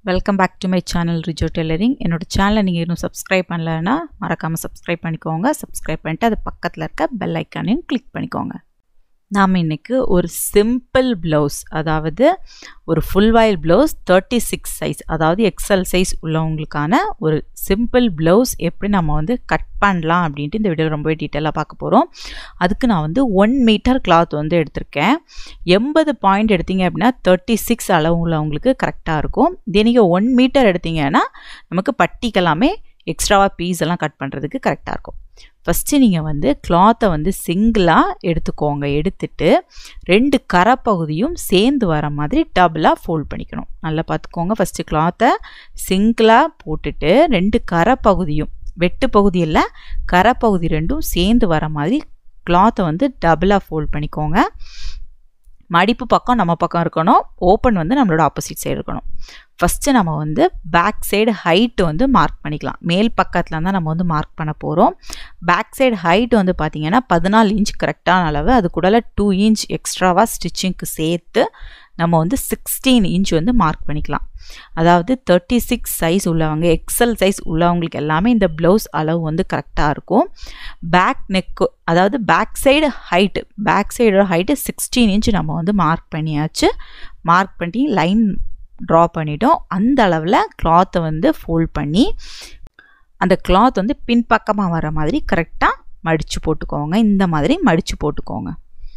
welcome back to my channel Rijo tailoring என்னோட சேனலை நீங்கள் இன்னும் சப்ஸ்கிரைப் பண்ணலைன்னா மறக்காமல் சப்ஸ்கிரைப் பண்ணிக்கோங்க சப்ஸ்கிரைப் பண்ணிட்டு அது பக்கத்தில் இருக்க பெல் ஐக்கானையும் கிளிக் பண்ணிக்கோங்க நாம் இன்றைக்கி ஒரு சிம்பிள் ப்ளவுஸ் அதாவது ஒரு ஃபுல் வாயில் ப்ளவுஸ் தேர்ட்டி சிக்ஸ் சைஸ் அதாவது எக்ஸல் சைஸ் உள்ளவங்களுக்கான ஒரு சிம்பிள் ப்ளவுஸ் எப்படி நம்ம வந்து கட் பண்ணலாம் அப்படின்ட்டு இந்த வீடியோ ரொம்பவே டீட்டெயிலாக பார்க்க போகிறோம் அதுக்கு நான் வந்து ஒன் மீட்டர் கிளாத் வந்து எடுத்திருக்கேன் எண்பது பாயிண்ட் எடுத்தீங்க அப்படின்னா தேர்ட்டி சிக்ஸ் அளவு உள்ளவங்களுக்கு கரெக்டாக இருக்கும் இதே நீங்கள் ஒன் மீட்டர் எடுத்தீங்கன்னா நமக்கு பட்டிக்கெல்லாமே எக்ஸ்ட்ராவாக பீஸ் எல்லாம் கட் பண்ணுறதுக்கு கரெக்டாக இருக்கும் ஃபஸ்ட்டு நீங்கள் வந்து கிளாத்தை வந்து சிங்கிளாக எடுத்துக்கோங்க எடுத்துட்டு ரெண்டு கரை பகுதியும் சேர்ந்து வர மாதிரி டபுளாக ஃபோல்ட் பண்ணிக்கணும் நல்லா பார்த்துக்கோங்க ஃபஸ்ட்டு கிளாத்தை சிங்கிளாக போட்டுட்டு ரெண்டு கரை பகுதியும் வெட்டு பகுதியில் கரை பகுதி ரெண்டும் சேர்ந்து வர மாதிரி கிளாத்தை வந்து டபுளாக ஃபோல்ட் பண்ணிக்கோங்க மடிப்பு பக்கம் நம்ம பக்கம் இருக்கணும் ஓப்பன் வந்து நம்மளோட ஆப்போசிட் சைடு இருக்கணும் ஃபஸ்ட்டு நம்ம வந்து பேக் சைடு ஹைட்டு வந்து மார்க் பண்ணிக்கலாம் மேல் பக்கத்தில் தான் நம்ம வந்து மார்க் பண்ண போகிறோம் பேக் சைடு ஹைட் வந்து பார்த்திங்கன்னா பதினாலு இன்ச் கரெக்டான அளவு அது கூட டூ இன்ச் எக்ஸ்ட்ராவாக ஸ்டிச்சிங்க்கு சேர்த்து நம்ம வந்து சிக்ஸ்டீன் இன்ச் வந்து மார்க் பண்ணிக்கலாம் அதாவது தேர்ட்டி சிக்ஸ் சைஸ் உள்ளவங்க எக்ஸல் சைஸ் உள்ளவங்களுக்கு எல்லாமே இந்த ப்ளவுஸ் அளவு வந்து கரெக்டாக இருக்கும் பேக் நெக்கு அதாவது பேக் சைடு ஹைட்டு பேக் சைடோட ஹைட்டு சிக்ஸ்டீன் இன்ச் நம்ம வந்து மார்க் பண்ணியாச்சு மார்க் பண்ணி லைன் ட்ரா பண்ணிட்டோம் அந்த அளவில் கிளாத்தை வந்து ஃபோல்ட் பண்ணி அந்த கிளாத் வந்து பின்பக்கமாக வர மாதிரி கரெக்டாக மடித்து போட்டுக்கோங்க இந்த மாதிரி மடித்து போட்டுக்கோங்க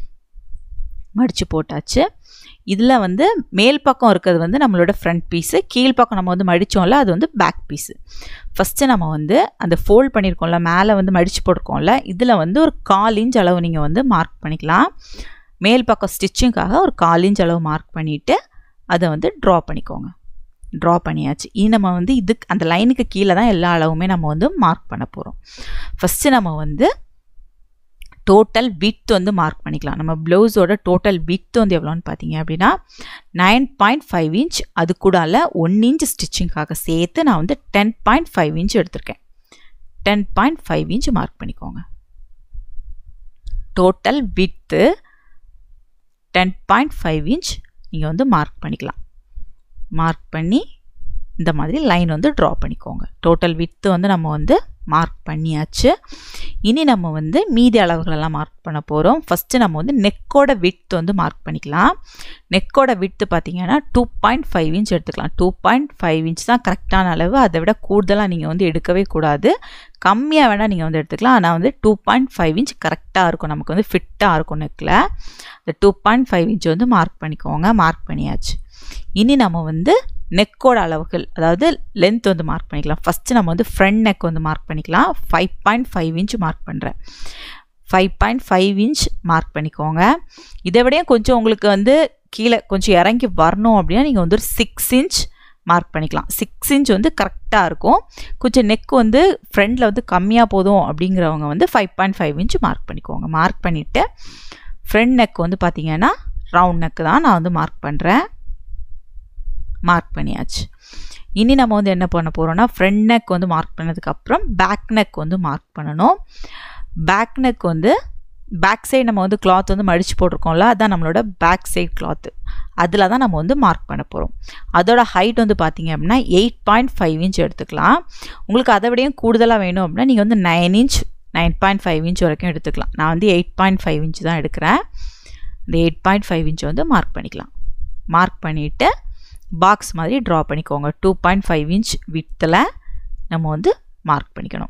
மடித்து போட்டாச்சு இதில் வந்து மேல் பக்கம் இருக்கிறது வந்து நம்மளோட ஃப்ரண்ட் பீஸு கீழ்ப்பக்கம் நம்ம வந்து மடித்தோம்ல அது வந்து பேக் பீஸு ஃபஸ்ட்டு நம்ம வந்து அந்த ஃபோல்ட் பண்ணியிருக்கோம்ல மேலே வந்து மடித்து போட்டிருக்கோம்ல இதில் வந்து ஒரு கால் இன்ச் அளவு நீங்கள் வந்து மார்க் பண்ணிக்கலாம் மேல் பக்கம் ஸ்டிச்சிங்காக ஒரு கால் இன்ச் அளவு மார்க் பண்ணிவிட்டு அதை வந்து ட்ரா பண்ணிக்கோங்க ட்ரா பண்ணியாச்சு இனி நம்ம வந்து இதுக்கு அந்த லைனுக்கு கீழே தான் எல்லா அளவுமே நம்ம வந்து மார்க் பண்ண போகிறோம் ஃபஸ்ட்டு நம்ம வந்து டோட்டல் வித் வந்து மார்க் பண்ணிக்கலாம் நம்ம ப்ளவுஸோட டோட்டல் வித் வந்து எவ்வளோன்னு பார்த்தீங்க அப்படின்னா நைன் பாயிண்ட் ஃபைவ் இன்ச் அது கூடால ஒன் இன்ச் ஸ்டிச்சிங்காக சேர்த்து நான் வந்து டென் பாயிண்ட் ஃபைவ் இன்ச் எடுத்திருக்கேன் ten point five inch mark பண்ணிக்கோங்க total width ten point five inch நீங்கள் வந்து மார்க் பண்ணிக்கலாம் மார்க் பண்ணி இந்த மாதிரி லைன் வந்து ட்ரா பண்ணிக்கோங்க டோட்டல் வித்து வந்து நம்ம வந்து மார்க் பண்ணியாச்சு இனி நம்ம வந்து மீதி அளவுகளெல்லாம் மார்க் பண்ண போகிறோம் ஃபஸ்ட்டு நம்ம வந்து நெக்கோட வித் வந்து மார்க் பண்ணிக்கலாம் நெக்கோட வித்து பார்த்தீங்கன்னா டூ பாயிண்ட் ஃபைவ் இன்ச் எடுத்துக்கலாம் டூ பாயிண்ட் ஃபைவ் இன்ச் தான் கரெக்டான அளவு அதை விட கூடுதலாக நீங்கள் வந்து எடுக்கவே கூடாது கம்மியாக வேணால் நீங்கள் வந்து எடுத்துக்கலாம் ஆனால் வந்து டூ பாயிண்ட் ஃபைவ் இன்ச் கரெக்டாக இருக்கும் நமக்கு வந்து ஃபிட்டாக இருக்கும் நெக்கில் இந்த டூ பாயிண்ட் ஃபைவ் இன்ச் வந்து மார்க் பண்ணிக்கோங்க மார்க் பண்ணியாச்சு இனி நம்ம வந்து நெக்கோட அளவுகள் அதாவது லென்த் வந்து மார்க் பண்ணிக்கலாம் ஃபஸ்ட்டு நம்ம வந்து ஃப்ரண்ட் நெக் வந்து மார்க் பண்ணிக்கலாம் five point five inch mark பண்ணுறேன் five point five inch mark பண்ணிக்கோங்க இதை விடையும் கொஞ்சம் உங்களுக்கு வந்து கீழே கொஞ்சம் இறங்கி வரணும் அப்படின்னா நீங்கள் வந்து ஒரு சிக்ஸ் இன்ச் மார்க் பண்ணிக்கலாம் சிக்ஸ் இன்ச் வந்து கரெக்டாக இருக்கும் கொஞ்சம் நெக் வந்து ஃப்ரண்டில் வந்து கம்மியாக போதும் அப்படிங்கிறவங்க வந்து five point five inch mark பண்ணிக்கோங்க மார்க் பண்ணிவிட்டு ஃப்ரண்ட் நெக் வந்து பார்த்திங்கன்னா ரவுண்ட் நெக்கு தான் நான் வந்து மார்க் பண்ணுறேன் மார்க் பண்ணியாச்சு இனி நம்ம வந்து என்ன பண்ண போகிறோம்னா ஃப்ரண்ட் நெக் வந்து மார்க் பண்ணதுக்கப்புறம் பேக் நெக் வந்து மார்க் பண்ணணும் பேக் நெக் வந்து பேக் சைடு நம்ம வந்து கிளாத் வந்து மடித்து போட்டிருக்கோம்ல அதுதான் நம்மளோட பேக் சைடு கிளாத்து அதில் தான் நம்ம வந்து மார்க் பண்ண போகிறோம் அதோட ஹைட் வந்து பார்த்திங்க அப்படின்னா எயிட் பாயிண்ட் ஃபைவ் இன்ச் எடுத்துக்கலாம் உங்களுக்கு அதை விடையும் கூடுதலாக வேணும் அப்படின்னா நீங்கள் வந்து nine inch nine point five inch வரைக்கும் எடுத்துக்கலாம் நான் வந்து எயிட் பாயிண்ட் ஃபைவ் இன்ச் தான் எடுக்கிறேன் இந்த எயிட் பாயிண்ட் ஃபைவ் இன்ச் வந்து மார்க் பண்ணிக்கலாம் மார்க் பண்ணிவிட்டு பாக்ஸ் மாதிரி ட்ரா பண்ணிக்கோங்க டூ பாயிண்ட் ஃபைவ் இன்ச் வித்தில் நம்ம வந்து மார்க் பண்ணிக்கணும்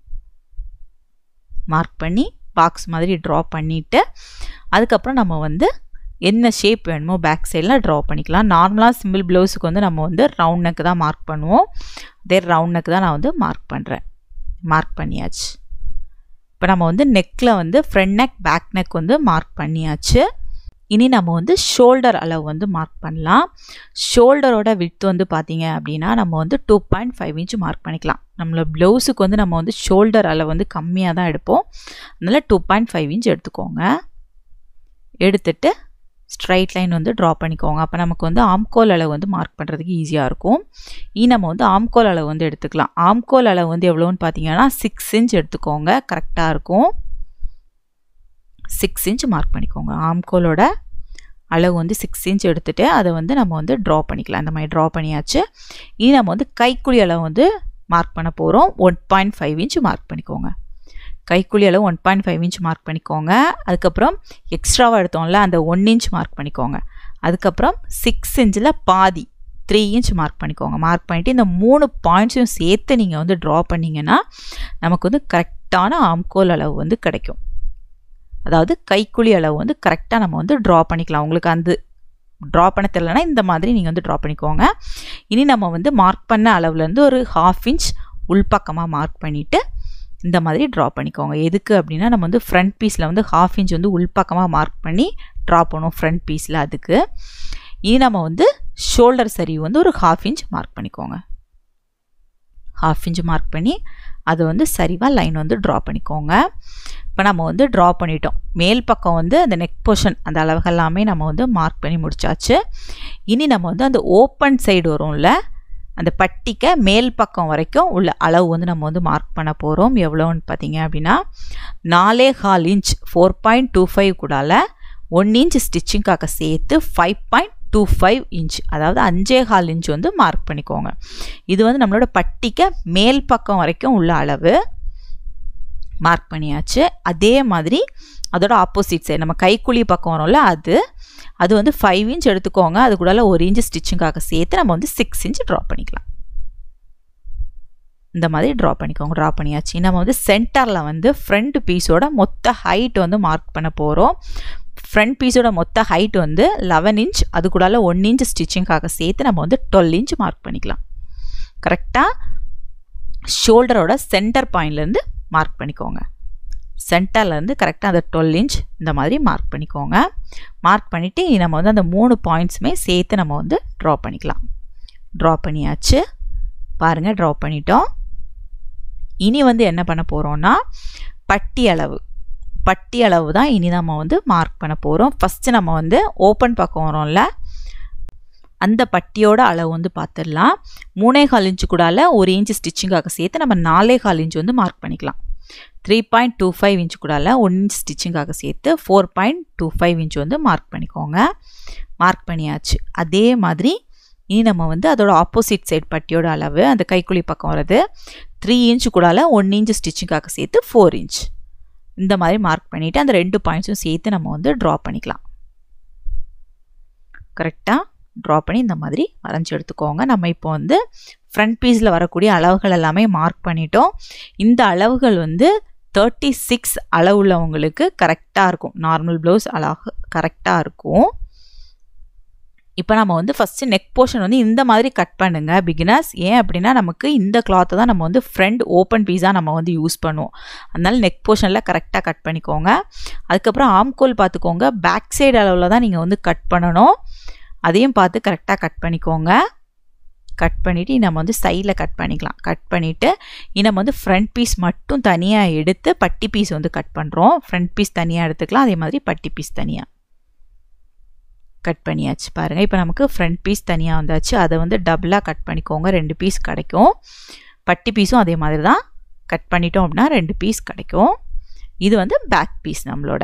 மார்க் பண்ணி பாக்ஸ் மாதிரி ட்ரா பண்ணிவிட்டு அதுக்கப்புறம் நம்ம வந்து என்ன ஷேப் வேணுமோ பேக் சைடில் ட்ரா பண்ணிக்கலாம் நார்மலாக சிம்பிள் ப்ளவுஸுக்கு வந்து நம்ம வந்து ரவுண்ட் நெக்கு தான் மார்க் பண்ணுவோம் அதே ரவுண்ட் நெக்கு தான் நான் வந்து மார்க் பண்ணுறேன் மார்க் பண்ணியாச்சு இப்போ நம்ம வந்து நெக்கில் வந்து ஃப்ரண்ட் நெக் பேக் நெக் வந்து மார்க் பண்ணியாச்சு இனி நம்ம வந்து ஷோல்டர் அளவு வந்து மார்க் பண்ணலாம் ஷோல்டரோட வித் வந்து பார்த்தீங்க அப்படின்னா நம்ம வந்து two point five inch mark பண்ணிக்கலாம் நம்மளோட ப்ளவுஸுக்கு வந்து நம்ம வந்து ஷோல்டர் அளவு வந்து கம்மியாக தான் எடுப்போம் அதனால் டூ பாயிண்ட் ஃபைவ் இன்ச் எடுத்துக்கோங்க எடுத்துட்டு ஸ்ட்ரைட் லைன் வந்து ட்ரா பண்ணிக்கோங்க அப்போ நமக்கு வந்து ஆம்கோல் அளவு வந்து மார்க் பண்ணுறதுக்கு ஈஸியாக இருக்கும் இனி நம்ம வந்து ஆம்கோல் அளவு வந்து எடுத்துக்கலாம் ஆம்கோல் அளவு வந்து எவ்வளோன்னு பார்த்தீங்கன்னா சிக்ஸ் இன்ச் எடுத்துக்கோங்க கரெக்டாக இருக்கும் சிக்ஸ் இன்ச் மார்க் பண்ணிக்கோங்க ஆம்கோலோட அளவு வந்து சிக்ஸ் இன்ச் எடுத்துகிட்டு அதை வந்து நம்ம வந்து ட்ரா பண்ணிக்கலாம் இந்த மாதிரி ட்ரா பண்ணியாச்சு இனி நம்ம வந்து கைக்குழி அளவு வந்து மார்க் பண்ண போகிறோம் one point five inch mark பண்ணிக்கோங்க கைக்குழி அளவு one point five inch mark பண்ணிக்கோங்க அதுக்கப்புறம் எக்ஸ்ட்ராவாக எடுத்தோம்ல அந்த ஒன் இன்ச் மார்க் பண்ணிக்கோங்க அதுக்கப்புறம் சிக்ஸ் இன்ச்சில் பாதி த்ரீ இன்ச் மார்க் பண்ணிக்கோங்க மார்க் பண்ணிவிட்டு இந்த மூணு பாயிண்ட்ஸையும் சேர்த்து நீங்கள் வந்து ட்ரா பண்ணிங்கன்னா நமக்கு வந்து கரெக்டான ஆம்கோல் அளவு வந்து கிடைக்கும் அதாவது கைக்குழி அளவு வந்து கரெக்டாக நம்ம வந்து ட்ரா பண்ணிக்கலாம் உங்களுக்கு அந்த ட்ரா பண்ண தெரியலனா இந்த மாதிரி நீங்கள் வந்து ட்ரா பண்ணிக்கோங்க இனி நம்ம வந்து மார்க் பண்ண அளவுலேருந்து ஒரு ஹாஃப் இன்ச் உள்பக்கமாக மார்க் பண்ணிவிட்டு இந்த மாதிரி ட்ரா பண்ணிக்கோங்க எதுக்கு அப்படின்னா நம்ம வந்து ஃப்ரண்ட் பீஸில் வந்து ஹாஃப் இன்ச் வந்து உள்பக்கமாக மார்க் பண்ணி ட்ரா பண்ணுவோம் ஃப்ரண்ட் பீஸில் அதுக்கு இனி நம்ம வந்து ஷோல்டர் சரிவு வந்து ஒரு ஹாஃப் இன்ச் மார்க் பண்ணிக்கோங்க ஹாஃப் இன்ச் மார்க் பண்ணி அது வந்து சரிவாக லைன் வந்து ட்ரா பண்ணிக்கோங்க இப்போ நம்ம வந்து ட்ரா பண்ணிட்டோம் மேல் பக்கம் வந்து அந்த நெக் போர்ஷன் அந்த அளவுகள் எல்லாமே நம்ம வந்து மார்க் பண்ணி முடிச்சாச்சு இனி நம்ம வந்து அந்த ஓப்பன் சைடு வரும்ல அந்த பட்டிக்க மேல் பக்கம் வரைக்கும் உள்ள அளவு வந்து நம்ம வந்து மார்க் பண்ண போகிறோம் எவ்வளோன்னு பார்த்தீங்க அப்படின்னா நாலே கால் inch four point two five கூடால ஒன் இன்ச் ஸ்டிச்சிங்காக சேர்த்து five point two five inch அதாவது அஞ்சே கால் இன்ச் வந்து மார்க் பண்ணிக்கோங்க இது வந்து நம்மளோட பட்டிக்க மேல் பக்கம் வரைக்கும் உள்ள அளவு மார்க் பண்ணியாச்சு அதே மாதிரி அதோட ஆப்போசிட் சைடு நம்ம கைக்குழி பக்கம் வரும்ல அது அது வந்து ஃபைவ் இன்ச் எடுத்துக்கோங்க அது கூட ஒரு இன்ச் ஸ்டிச்சிங்காக சேர்த்து நம்ம வந்து சிக்ஸ் இன்ச் ட்ரா பண்ணிக்கலாம் இந்த மாதிரி ட்ரா பண்ணிக்கோங்க ட்ரா பண்ணியாச்சு நம்ம வந்து சென்டரில் வந்து ஃப்ரண்ட் பீஸோட மொத்த ஹைட் வந்து மார்க் பண்ண போகிறோம் ஃப்ரண்ட் பீஸோட மொத்த ஹைட் வந்து லெவன் இன்ச் அது கூட ஒன் இன்ச் ஸ்டிச்சிங்காக சேர்த்து நம்ம வந்து டுவெல் இன்ச் மார்க் பண்ணிக்கலாம் கரெக்டாக ஷோல்டரோட சென்டர் பாயிண்ட்லேருந்து மார்க் பண்ணிக்கோங்க சென்டர்லேருந்து கரெக்டாக அந்த டுவெல் இன்ச் இந்த மாதிரி மார்க் பண்ணிக்கோங்க மார்க் பண்ணிவிட்டு நம்ம வந்து அந்த மூணு பாயிண்ட்ஸுமே சேர்த்து நம்ம வந்து ட்ரா பண்ணிக்கலாம் ட்ரா பண்ணியாச்சு பாருங்கள் ட்ரா பண்ணிட்டோம் இனி வந்து என்ன பண்ண போகிறோன்னா பட்டி அளவு பட்டி அளவு தான் இனி நம்ம வந்து மார்க் பண்ண போகிறோம் ஃபஸ்ட்டு நம்ம வந்து ஓப்பன் பக்கம் வரோம்ல அந்த பட்டியோட அளவு வந்து பார்த்துடலாம் மூணே கால் இன்ச்சு கூடால ஒரு இன்ச்சு ஸ்டிச்சிங்காக சேர்த்து நம்ம நாலே கால் இன்ச்சு வந்து மார்க் பண்ணிக்கலாம் three point two five inch கூடால ஒன் இன்ச் ஸ்டிச்சிங்காக சேர்த்து four point two five inch வந்து மார்க் பண்ணிக்கோங்க மார்க் பண்ணியாச்சு அதே மாதிரி இனி நம்ம வந்து அதோட ஆப்போசிட் சைட் பட்டியோட அளவு அந்த கைக்குழி பக்கம் வர்றது த்ரீ இன்ச் கூடால ஒன் இன்ச் ஸ்டிச்சிங்காக சேர்த்து ஃபோர் இன்ச் இந்த மாதிரி மார்க் பண்ணிவிட்டு அந்த ரெண்டு பாயிண்ட்ஸும் சேர்த்து நம்ம வந்து ட்ரா பண்ணிக்கலாம் கரெக்டாக ட்ரா பண்ணி இந்த மாதிரி வரைஞ்சி எடுத்துக்கோங்க நம்ம இப்போ வந்து ஃப்ரண்ட் பீஸில் வரக்கூடிய அளவுகள் எல்லாமே மார்க் பண்ணிட்டோம் இந்த அளவுகள் வந்து தேர்ட்டி சிக்ஸ் அளவுள்ளவங்களுக்கு கரெக்டாக இருக்கும் நார்மல் ப்ளவுஸ் அளவு கரெக்டாக இருக்கும் இப்போ நம்ம வந்து ஃபஸ்ட்டு நெக் போர்ஷன் வந்து இந்த மாதிரி கட் பண்ணுங்கள் பிகினர்ஸ் ஏன் அப்படின்னா நமக்கு இந்த கிளாத்தை தான் நம்ம வந்து ஃப்ரண்ட் ஓப்பன் பீஸாக நம்ம வந்து யூஸ் பண்ணுவோம் அதனால நெக் போர்ஷனில் கரெக்டாக கட் பண்ணிக்கோங்க அதுக்கப்புறம் ஆம்கோல் பார்த்துக்கோங்க பேக் சைடு அளவில் தான் நீங்கள் வந்து கட் பண்ணணும் அதையும் பார்த்து கரெக்டாக கட் பண்ணிக்கோங்க கட் பண்ணிவிட்டு நம்ம வந்து சைடில் கட் பண்ணிக்கலாம் கட் பண்ணிவிட்டு நம்ம வந்து ஃப்ரண்ட் பீஸ் மட்டும் தனியாக எடுத்து பட்டி பீஸ் வந்து கட் பண்ணுறோம் ஃப்ரண்ட் பீஸ் தனியாக எடுத்துக்கலாம் அதே மாதிரி பட்டி பீஸ் தனியாக கட் பண்ணியாச்சு பாருங்கள் இப்போ நமக்கு ஃப்ரண்ட் பீஸ் தனியாக வந்தாச்சு அதை வந்து டபுளாக கட் பண்ணிக்கோங்க ரெண்டு பீஸ் கிடைக்கும் பட்டி பீஸும் அதே மாதிரி தான் கட் பண்ணிட்டோம் அப்படின்னா ரெண்டு பீஸ் கிடைக்கும் இது வந்து பேக் பீஸ் நம்மளோட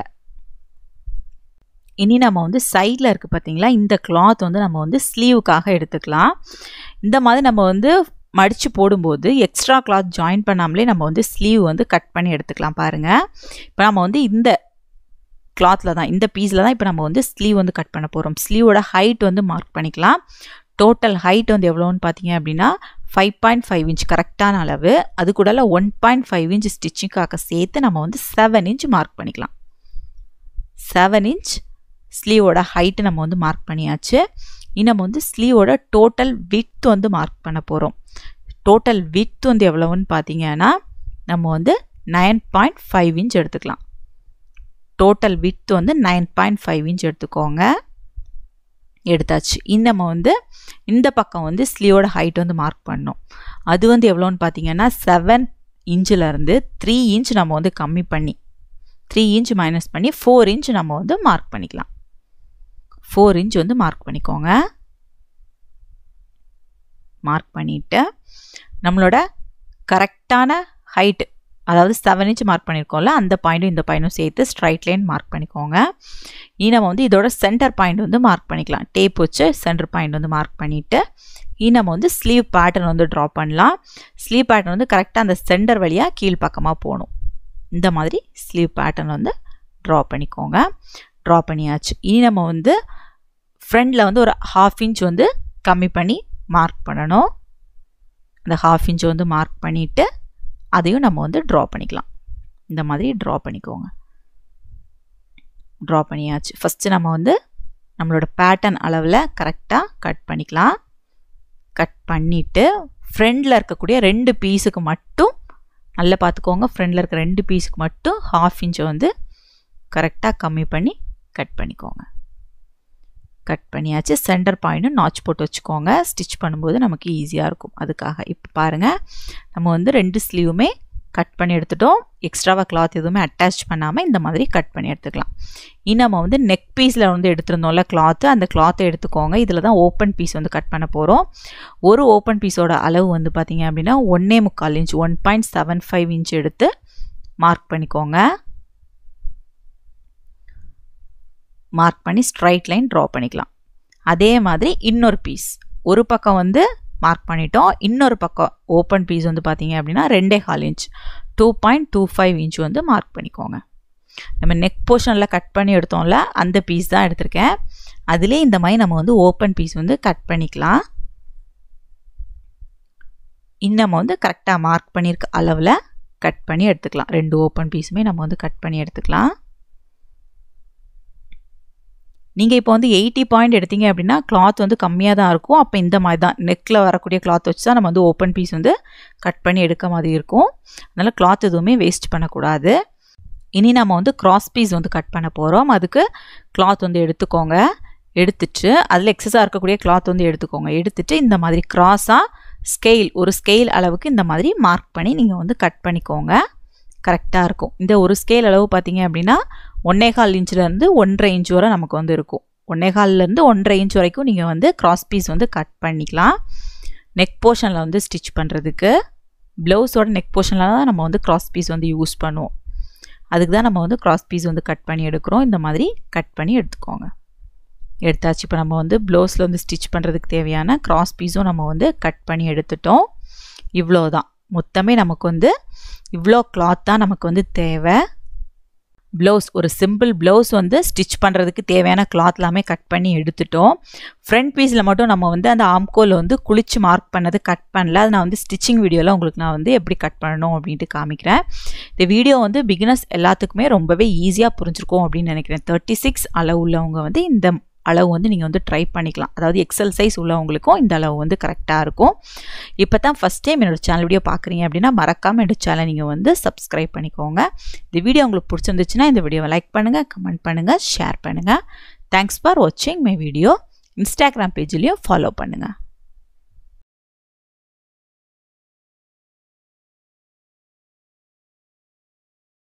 இனி நம்ம வந்து சைடில் இருக்குது பார்த்தீங்களா இந்த கிளாத் வந்து நம்ம வந்து ஸ்லீவுக்காக எடுத்துக்கலாம் இந்த மாதிரி நம்ம வந்து மடித்து போடும்போது எக்ஸ்ட்ரா கிளாத் ஜாயின் பண்ணாமலே நம்ம வந்து ஸ்லீவ் வந்து கட் பண்ணி எடுத்துக்கலாம் பாருங்கள் இப்போ நம்ம வந்து இந்த கிளாத்தில் தான் இந்த பீஸில் தான் இப்போ நம்ம வந்து ஸ்லீவ் வந்து கட் பண்ண போகிறோம் ஸ்லீவோட ஹைட் வந்து மார்க் பண்ணிக்கலாம் டோட்டல் ஹைட் வந்து எவ்வளோன்னு பார்த்தீங்க அப்படின்னா ஃபைவ் பாயிண்ட் ஃபைவ் இன்ச் கரெக்டான அளவு அது கூட ஒன் பாயிண்ட் ஃபைவ் இன்ச் ஸ்டிச்சிங்காக சேர்த்து நம்ம வந்து செவன் இன்ச் மார்க் பண்ணிக்கலாம் செவன் இன்ச் ஸ்லீவோட ஹைட்டு நம்ம வந்து மார்க் பண்ணியாச்சு இனி நம்ம வந்து ஸ்லீவோட டோட்டல் வித் வந்து மார்க் பண்ண போகிறோம் டோட்டல் வித் வந்து எவ்வளோன்னு பார்த்தீங்கன்னா நம்ம வந்து நைன் பாயிண்ட் ஃபைவ் இன்ச் எடுத்துக்கலாம் டோட்டல் வித் வந்து நைன் பாயிண்ட் ஃபைவ் இன்ச் எடுத்துக்கோங்க எடுத்தாச்சு இந்த நம்ம வந்து இந்த பக்கம் வந்து ஸ்லீவோட ஹைட் வந்து மார்க் பண்ணோம் அது வந்து எவ்வளோன்னு பார்த்தீங்கன்னா செவன் இன்ச்சிலேருந்து த்ரீ இன்ச் நம்ம வந்து கம்மி பண்ணி த்ரீ இன்ச் மைனஸ் பண்ணி ஃபோர் இன்ச் நம்ம வந்து மார்க் பண்ணிக்கலாம் ஃபோர் இன்ச் வந்து மார்க் பண்ணிக்கோங்க மார்க் பண்ணிவிட்டு நம்மளோட கரெக்டான ஹைட்டு அதாவது செவன் இன்ச் மார்க் பண்ணியிருக்கோம்ல அந்த பாயிண்ட்டும் இந்த பாயிண்ட்டும் சேர்த்து ஸ்ட்ரைட் லைன் மார்க் பண்ணிக்கோங்க இனி நம்ம வந்து இதோட சென்டர் பாயிண்ட் வந்து மார்க் பண்ணிக்கலாம் டேப் வச்சு சென்டர் பாயிண்ட் வந்து மார்க் பண்ணிவிட்டு இனி நம்ம வந்து ஸ்லீவ் பேட்டர்ன் வந்து ட்ரா பண்ணலாம் ஸ்லீவ் பேட்டர்ன் வந்து கரெக்டாக அந்த சென்டர் வழியாக கீழ்ப்பக்கமாக போகணும் இந்த மாதிரி ஸ்லீவ் பேட்டர்ன் வந்து ட்ரா பண்ணிக்கோங்க ட்ரா பண்ணியாச்சு இனி நம்ம வந்து ஃப்ரண்டில் வந்து ஒரு ஹாஃப் இன்ச் வந்து கம்மி பண்ணி மார்க் பண்ணணும் அந்த ஹாஃப் இன்ச் வந்து மார்க் பண்ணிவிட்டு அதையும் நம்ம வந்து ட்ரா பண்ணிக்கலாம் இந்த மாதிரி ட்ரா பண்ணிக்கோங்க ட்ரா பண்ணியாச்சு ஃபஸ்ட்டு நம்ம வந்து நம்மளோட பேட்டர்ன் அளவில் கரெக்டாக கட் பண்ணிக்கலாம் கட் பண்ணிவிட்டு ஃப்ரண்டில் இருக்கக்கூடிய ரெண்டு பீஸுக்கு மட்டும் நல்லா பார்த்துக்கோங்க ஃப்ரண்டில் இருக்க ரெண்டு பீஸுக்கு மட்டும் ஹாஃப் இன்ச்சை வந்து கரெக்டாக கம்மி பண்ணி கட் பண்ணிக்கோங்க கட் பண்ணியாச்சு சென்டர் பாயிண்ட்டும் நாச் போட்டு வச்சுக்கோங்க ஸ்டிச் பண்ணும்போது நமக்கு ஈஸியாக இருக்கும் அதுக்காக இப்போ பாருங்கள் நம்ம வந்து ரெண்டு ஸ்லீவுமே கட் பண்ணி எடுத்துட்டோம் எக்ஸ்ட்ராவாக கிளாத் எதுவுமே அட்டாச் பண்ணாமல் இந்த மாதிரி கட் பண்ணி எடுத்துக்கலாம் இனி நம்ம வந்து நெக் பீஸில் வந்து எடுத்துருந்தோம்ல கிளாத்து அந்த கிளாத்தை எடுத்துக்கோங்க இதில் தான் ஓப்பன் பீஸ் வந்து கட் பண்ண போகிறோம் ஒரு ஓப்பன் பீஸோட அளவு வந்து பார்த்திங்க அப்படின்னா ஒன்றே முக்கால் inch one point seven five inch எடுத்து மார்க் பண்ணிக்கோங்க மார்க் பண்ணி ஸ்ட்ரைட் லைன் ட்ரா பண்ணிக்கலாம் அதே மாதிரி இன்னொரு பீஸ் ஒரு பக்கம் வந்து மார்க் பண்ணிட்டோம் இன்னொரு பக்கம் ஓப்பன் பீஸ் வந்து பார்த்தீங்க அப்படின்னா ரெண்டே கால் inch two point two five inch வந்து மார்க் பண்ணிக்கோங்க நம்ம நெக் போர்ஷனில் கட் பண்ணி எடுத்தோம்ல அந்த பீஸ் தான் எடுத்திருக்கேன் அதிலே இந்த மாதிரி நம்ம வந்து ஓப்பன் பீஸ் வந்து கட் பண்ணிக்கலாம் இன்னும் வந்து கரெக்டாக மார்க் பண்ணியிருக்க அளவில் கட் பண்ணி எடுத்துக்கலாம் ரெண்டு ஓப்பன் பீஸுமே நம்ம வந்து கட் பண்ணி எடுத்துக்கலாம் நீங்கள் இப்போ வந்து எயிட்டி பாயிண்ட் எடுத்தீங்க அப்படின்னா கிளாத் வந்து கம்மியாக தான் இருக்கும் அப்போ இந்த மாதிரி தான் நெக்கில் வரக்கூடிய கிளாத் வச்சு தான் நம்ம வந்து ஓப்பன் பீஸ் வந்து கட் பண்ணி எடுக்க மாதிரி இருக்கும் அதனால் கிளாத் எதுவுமே வேஸ்ட் பண்ணக்கூடாது இனி நம்ம வந்து கிராஸ் பீஸ் வந்து கட் பண்ண போகிறோம் அதுக்கு கிளாத் வந்து எடுத்துக்கோங்க எடுத்துட்டு அதில் எக்ஸஸாக இருக்கக்கூடிய கிளாத் வந்து எடுத்துக்கோங்க எடுத்துட்டு இந்த மாதிரி கிராஸாக ஸ்கெயில் ஒரு ஸ்கெயில் அளவுக்கு இந்த மாதிரி மார்க் பண்ணி நீங்கள் வந்து கட் பண்ணிக்கோங்க கரெக்டாக இருக்கும் இந்த ஒரு ஸ்கேல் அளவு பார்த்தீங்க அப்படின்னா ஒன்னேகால் இன்ச்சிலேருந்து ஒன்றரை இன்ச் வரை நமக்கு வந்து இருக்கும் ஒன்னேகால்லேருந்து ஒன்றரை இன்ச் வரைக்கும் நீங்கள் வந்து கிராஸ் பீஸ் வந்து கட் பண்ணிக்கலாம் நெக் போர்ஷனில் வந்து ஸ்டிச் பண்ணுறதுக்கு ப்ளவுஸோட நெக் போர்ஷனில் தான் நம்ம வந்து கிராஸ் பீஸ் வந்து யூஸ் பண்ணுவோம் அதுக்கு தான் நம்ம வந்து கிராஸ் பீஸ் வந்து கட் பண்ணி எடுக்கிறோம் இந்த மாதிரி கட் பண்ணி எடுத்துக்கோங்க எடுத்தாச்சு இப்போ நம்ம வந்து ப்ளவுஸில் வந்து ஸ்டிச் பண்ணுறதுக்கு தேவையான கிராஸ் பீஸும் நம்ம வந்து கட் பண்ணி எடுத்துட்டோம் இவ்வளோ தான் மொத்தமே நமக்கு வந்து இவ்வளோ கிளாத் தான் நமக்கு வந்து தேவை ப்ளவுஸ் ஒரு சிம்பிள் ப்ளவுஸ் வந்து ஸ்டிச் பண்ணுறதுக்கு தேவையான கிளாத் எல்லாமே கட் பண்ணி எடுத்துட்டோம் ஃப்ரண்ட் பீஸில் மட்டும் நம்ம வந்து அந்த ஆம்கோல் வந்து குளிச்சு மார்க் பண்ணது கட் பண்ணல அது நான் வந்து ஸ்டிச்சிங் வீடியோவில் உங்களுக்கு நான் வந்து எப்படி கட் பண்ணணும் அப்படின்ட்டு காமிக்கிறேன் இந்த வீடியோ வந்து பிகினர்ஸ் எல்லாத்துக்குமே ரொம்பவே ஈஸியாக புரிஞ்சிருக்கும் அப்படின்னு நினைக்கிறேன் தேர்ட்டி சிக்ஸ் அளவு உள்ளவங்க வந்து இந்த அளவு வந்து நீங்கள் வந்து ட்ரை பண்ணிக்கலாம் அதாவது எக்ஸல் சைஸ் உள்ளவங்களுக்கும் இந்த அளவு வந்து கரெக்டாக இருக்கும் இப்போ தான் ஃபஸ்ட் டைம் என்னோடய சேனல் வீடியோ பார்க்குறீங்க அப்படின்னா மறக்காமல் என்னோட சேனல் நீங்கள் வந்து சப்ஸ்கிரைப் பண்ணிக்கோங்க இந்த வீடியோ உங்களுக்கு பிடிச்சிருந்துச்சுன்னா இந்த வீடியோவை லைக் பண்ணுங்கள் கமெண்ட் பண்ணுங்கள் ஷேர் பண்ணுங்கள் தேங்க்ஸ் ஃபார் வாட்சிங் மை வீடியோ இன்ஸ்டாகிராம் பேஜ்லேயும் ஃபாலோ பண்ணுங்கள்